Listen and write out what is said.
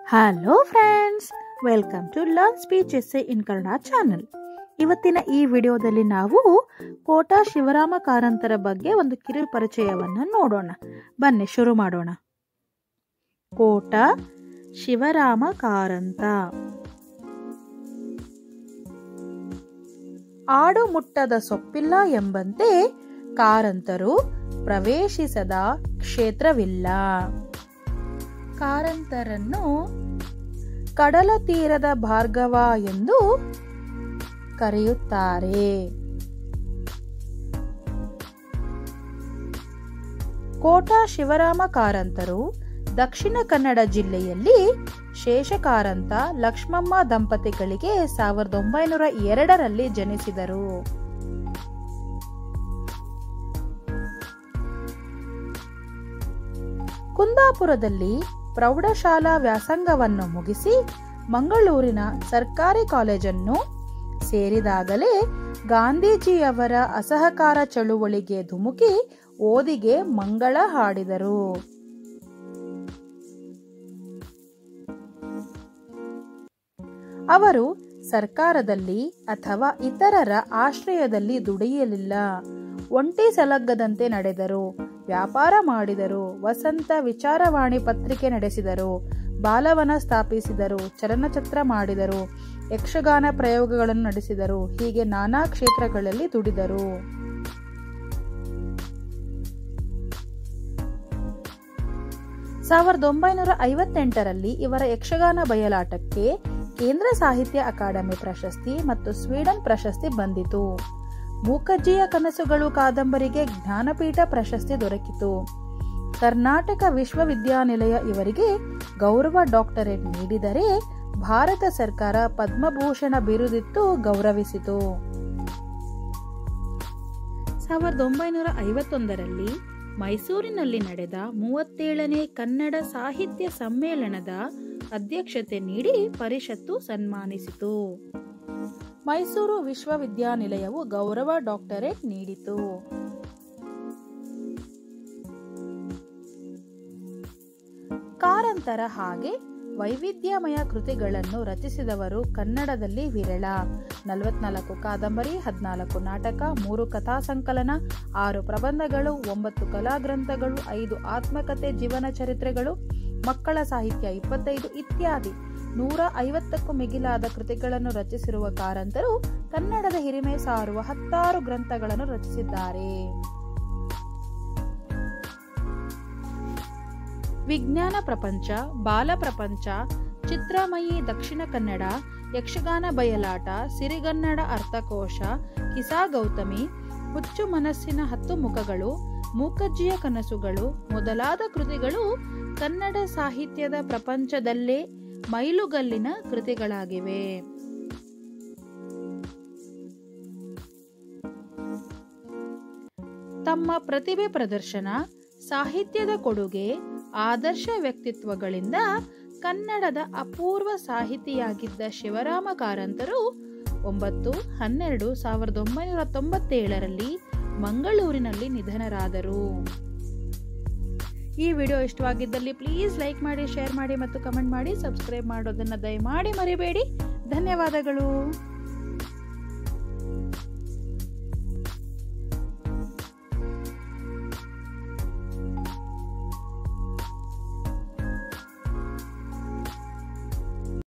hello friends welcome to learn speech essay in Kannada channel ಇವತ್ತಿನ ಈ ವಿಡಿಯೋದಲ್ಲಿ ನಾವು ಕೋಟ ಶಿವರಾಮ ಕಾರಂತರ ಬಗ್ಗೆ ಒಂದು ಕಿರು ಪರಿಚಯವನ್ನು ನೋಡೋಣ ಬನ್ನಿ ಶುರು ಮಾಡೋಣ ಕೋಟ ಶಿವರಾಮ ಕಾರಂತ ಆಡು ಮುಟ್ಟದ ಸೊಪ್ಪಿಲ್ಲ ಎಂಬಂತೆ ಕಾರಂತರು ಪ್ರವೇಶಿಸದ ಕ್ಷೇತ್ರವಿಲ್ಲ ಕಾರಂತರನ್ನು ಕಡಲ ತೀರದ ಭಾರ್ಗವ ಎಂದು ಕರೆಯುತ್ತಾರೆ ಕೋಟ ಶಿವರಾಮ ಕಾರಂತರು ದಕ್ಷಿಣ ಕನ್ನಡ ಜಿಲ್ಲೆಯಲ್ಲಿ ಶೇಷಕಾರಂತ ಲಕ್ಷ್ಮಮ್ಮ ದಂಪತಿಗಳಿಗೆ ಸಾವಿರದ ಒಂಬೈನೂರ ಎರಡರಲ್ಲಿ ಜನಿಸಿದರು ಕುಂದಾಪುರದಲ್ಲಿ ಪ್ರೌಢಶಾಲಾ ವ್ಯಾಸಂಗವನ್ನು ಮುಗಿಸಿ ಮಂಗಳೂರಿನ ಸರ್ಕಾರಿ ಕಾಲೇಜನ್ನು ಸೇರಿದಾಗಲೇ ಗಾಂಧೀಜಿಯವರ ಅಸಹಕಾರ ಚಳುವಳಿಗೆ ಧುಮುಕಿ ಓದಿಗೆ ಮಂಗಳ ಹಾಡಿದರು ಅವರು ಸರ್ಕಾರದಲ್ಲಿ ಅಥವಾ ಇತರರ ಆಶ್ರಯದಲ್ಲಿ ದುಡಿಯಲಿಲ್ಲ ಒಂಟಿ ಸಲಗ್ಗದಂತೆ ನಡೆದರು ವ್ಯಾಪಾರ ಮಾಡಿದರು ವಸಂತ ವಿಚಾರವಾಣಿ ಪತ್ರಿಕೆ ನಡೆಸಿದರು ಬಾಲವನ ಸ್ಥಾಪಿಸಿದರು ಚಲನಚಿತ್ರ ಮಾಡಿದರು ಯಕ್ಷಗಾನ ಪ್ರಯೋಗಗಳನ್ನು ನಡೆಸಿದರು ಹೀಗೆ ನಾನಾ ಕ್ಷೇತ್ರಗಳಲ್ಲಿ ದುಡಿದರು ಸಾವಿರದ ಒಂಬೈನೂರ ಐವತ್ತೆಂಟರಲ್ಲಿ ಇವರ ಯಕ್ಷಗಾನ ಬಯಲಾಟಕ್ಕೆ ಕೇಂದ್ರ ಸಾಹಿತ್ಯ ಅಕಾಡೆಮಿ ಪ್ರಶಸ್ತಿ ಮತ್ತು ಸ್ವೀಡನ್ ಪ್ರಶಸ್ತಿ ಬಂದಿತು ಮೂಕಜ್ಜಿಯ ಕನಸುಗಳು ಕಾದಂಬರಿಗೆ ಜ್ಞಾನಪೀಠ ಪ್ರಶಸ್ತಿ ದೊರಕಿತು ಕರ್ನಾಟಕ ವಿಶ್ವವಿದ್ಯಾನಿಲಯ ಇವರಿಗೆ ಗೌರವ ಡಾಕ್ಟರೇಟ್ ನೀಡಿದರೆ ಭಾರತ ಸರ್ಕಾರ ಪದ್ಮಭೂಷಣ ಬಿರುದಿತ್ತು ಗೌರವಿಸಿತು ಸಾವಿರದ ಒಂಬೈನೂರ ಐವತ್ತೊಂದರಲ್ಲಿ ಮೈಸೂರಿನಲ್ಲಿ ನಡೆದ ಮೂವತ್ತೇಳನೇ ಕನ್ನಡ ಸಾಹಿತ್ಯ ಸಮ್ಮೇಳನದ ಅಧ್ಯಕ್ಷತೆ ನೀಡಿ ಪರಿಷತ್ತು ಸನ್ಮಾನಿಸಿತು ಮೈಸೂರು ವಿಶ್ವವಿದ್ಯಾನಿಲಯವು ಗೌರವ ಡಾಕ್ಟರೇಟ್ ನೀಡಿತು ಕಾರಂತರ ಹಾಗೆ ವೈವಿಧ್ಯಮಯ ಕೃತಿಗಳನ್ನು ರಚಿಸಿದವರು ಕನ್ನಡದಲ್ಲಿ ವಿರಳ ನಲವತ್ನಾಲ್ಕು ಕಾದಂಬರಿ ಹದಿನಾಲ್ಕು ನಾಟಕ ಮೂರು ಕಥಾ ಸಂಕಲನ ಆರು ಪ್ರಬಂಧಗಳು ಒಂಬತ್ತು ಕಲಾಗ್ರಂಥಗಳು ಐದು ಆತ್ಮಕಥೆ ಜೀವನ ಚರಿತ್ರೆಗಳು ಮಕ್ಕಳ ಸಾಹಿತ್ಯ ಇಪ್ಪತ್ತೈದು ಇತ್ಯಾದಿ ನೂರ ಐವತ್ತಕ್ಕೂ ಮಿಗಿಲಾದ ಕೃತಿಗಳನ್ನು ರಚಿಸಿರುವ ಕಾರಂತರು ಕನ್ನಡದ ಹಿರಿಮೆ ಸಾರುವ ಹತ್ತಾರು ಗ್ರಂಥಗಳನ್ನು ರಚಿಸಿದ್ದಾರೆ ವಿಜ್ಞಾನ ಪ್ರಪಂಚ ಬಾಲ ಪ್ರಪಂಚ ಚಿತ್ರಮಯಿ ದಕ್ಷಿಣ ಕನ್ನಡ ಯಕ್ಷಗಾನ ಬಯಲಾಟ ಸಿರಿಗನ್ನಡ ಅರ್ಥಕೋಶ ಕಿಸಾ ಗೌತಮಿ ಹುಚ್ಚು ಮನಸ್ಸಿನ ಹತ್ತು ಮುಖಗಳು ಮೂಕಜ್ಜಿಯ ಕನಸುಗಳು ಮೊದಲಾದ ಕೃತಿಗಳು ಕನ್ನಡ ಸಾಹಿತ್ಯದ ಪ್ರಪಂಚದಲ್ಲೇ ಮೈಲುಗಲ್ಲಿನ ಕೃತಿಗಳಾಗಿವೆ ತಮ್ಮ ಪ್ರತಿಭೆ ಪ್ರದರ್ಶನ ಸಾಹಿತ್ಯದ ಕೊಡುಗೆ ಆದರ್ಶ ವ್ಯಕ್ತಿತ್ವಗಳಿಂದ ಕನ್ನಡದ ಅಪೂರ್ವ ಸಾಹಿತಿಯಾಗಿದ್ದ ಶಿವರಾಮ ಕಾರಂತರು ಒಂಬತ್ತು ಹನ್ನೆರಡು ಸಾವಿರದ ಒಂಬೈನೂರ ತೊಂಬತ್ತೇಳರಲ್ಲಿ ಮಂಗಳೂರಿನಲ್ಲಿ ನಿಧನರಾದರು ಈ ವಿಡಿಯೋ ಇಷ್ಟವಾಗಿದ್ದಲ್ಲಿ ಪ್ಲೀಸ್ ಲೈಕ್ ಮಾಡಿ ಶೇರ್ ಮಾಡಿ ಮತ್ತು ಕಮೆಂಟ್ ಮಾಡಿ ಸಬ್ಸ್ಕ್ರೈಬ್ ಮಾಡೋದನ್ನು ದಯಮಾಡಿ ಮರಿಬೇಡಿ ಧನ್ಯವಾದಗಳು